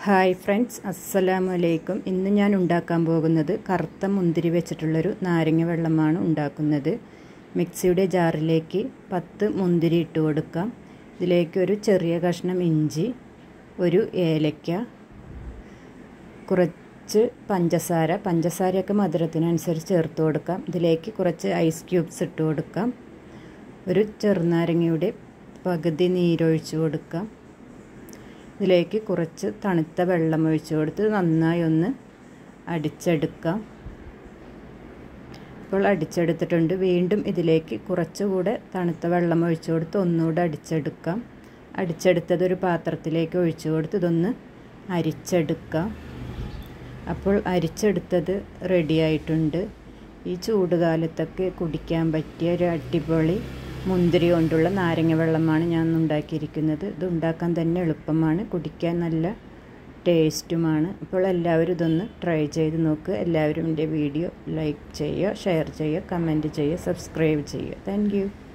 hi friends അസ്സലാമു അലൈക്കും ഇന്ന് ഞാൻ ഉണ്ടാക്കാൻ പോകുന്നത് കറുത്ത മുന്തിരി വെച്ചിട്ടുള്ളൊരു നാരങ്ങ വെള്ളമാണ് ഉണ്ടാക്കുന്നത് മിക്സിയുടെ ജാറിലേക്ക് പത്ത് മുന്തിരി ഇട്ട് കൊടുക്കാം ഇതിലേക്ക് ഒരു ചെറിയ കഷ്ണം ഇഞ്ചി ഒരു ഏലക്ക കുറച്ച് പഞ്ചസാര പഞ്ചസാരയൊക്കെ മധുരത്തിനനുസരിച്ച് ചേർത്ത് കൊടുക്കാം ഇതിലേക്ക് കുറച്ച് ഐസ് ക്യൂബ്സ് ഇട്ട് കൊടുക്കാം ഒരു ചെറുനാരങ്ങയുടെ പകുതി നീരൊഴിച്ച് കൊടുക്കാം ഇതിലേക്ക് കുറച്ച് തണുത്ത വെള്ളം ഒഴിച്ചു കൊടുത്ത് നന്നായി ഒന്ന് അടിച്ചെടുക്കാം ഇപ്പോൾ അടിച്ചെടുത്തിട്ടുണ്ട് വീണ്ടും ഇതിലേക്ക് കുറച്ചുകൂടെ തണുത്ത വെള്ളം ഒഴിച്ചു കൊടുത്ത് ഒന്നുകൂടെ അടിച്ചെടുക്കാം അടിച്ചെടുത്തത് ഒരു പാത്രത്തിലേക്ക് ഒഴിച്ചു കൊടുത്ത് ഇതൊന്ന് അരിച്ചെടുക്കാം അപ്പോൾ അരിച്ചെടുത്തത് റെഡി ആയിട്ടുണ്ട് ഈ ചൂടുകാലത്തൊക്കെ കുടിക്കാൻ പറ്റിയ ഒരു അടിപൊളി മുന്തിരി കൊണ്ടുള്ള നാരങ്ങ വെള്ളമാണ് ഞാൻ ഉണ്ടാക്കിയിരിക്കുന്നത് ഇത് ഉണ്ടാക്കാൻ തന്നെ എളുപ്പമാണ് കുടിക്കാൻ നല്ല ടേസ്റ്റുമാണ് അപ്പോൾ എല്ലാവരും ഇതൊന്ന് ട്രൈ ചെയ്ത് നോക്കുക എല്ലാവരും എൻ്റെ വീഡിയോ ലൈക്ക് ചെയ്യുക ഷെയർ ചെയ്യുക കമൻറ്റ് ചെയ്യുക സബ്സ്ക്രൈബ് ചെയ്യുക താങ്ക്